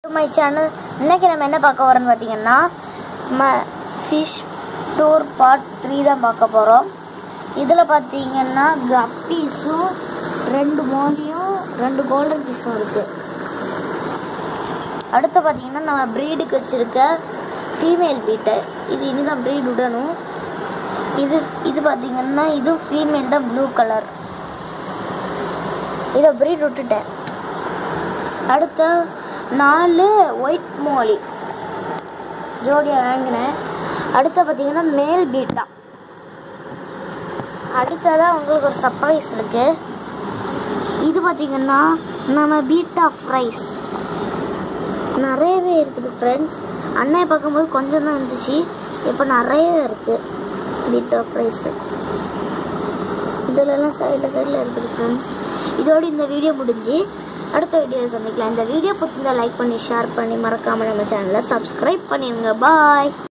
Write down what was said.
my channel இன்னைக்கு நம்ம என்ன பார்க்க போறோம்னு பார்த்தீங்கன்னா ம ஃபிஷ் டூர் பார்ட் த்ரீ தான் பார்க்க போகிறோம் இதில் பார்த்தீங்கன்னா கப்பீஸும் ரெண்டு மோலியும் ரெண்டு கோல்டன் ஃபிஷ்ஷும் இருக்குது அடுத்து பார்த்தீங்கன்னா நம்ம ப்ரீடுக்கு வச்சுருக்க ஃபீமேல் பீட்டை இது இனிதான் ப்ரீட் விடணும் இது இது பார்த்தீங்கன்னா இது ஃபீமேல் தான் ப்ளூ கலர் இதை ப்ரீட் விட்டுட்டேன் அடுத்த நாலு ஒயிட் மோலி ஜோடியாக வாங்கினேன் அடுத்து பார்த்தீங்கன்னா மேல் பீட்டா அடுத்ததாக உங்களுக்கு ஒரு சர்ப்ரைஸ் இருக்கு இது பார்த்தீங்கன்னா நம்ம பீட்டா ஃப்ரைஸ் நிறையவே இருக்குது ஃப்ரெண்ட்ஸ் அன்னையை பார்க்கும்போது கொஞ்சம் தான் இருந்துச்சு இப்போ நிறையவே இருக்குது பீட்டா ஃப்ரைஸு இதுலலாம் சைடில் சைடில் இருக்குது ஃப்ரெண்ட்ஸ் இதோட இந்த வீடியோ முடிஞ்சு அடுத்த வீடியோவில் சந்திக்கலாம் இந்த வீடியோ பிடிச்சிருந்தா லைக் பண்ணி ஷேர் பண்ணி மறக்காமல் நம்ம சேனலை சப்ஸ்கிரைப் பண்ணிடுங்க பாய்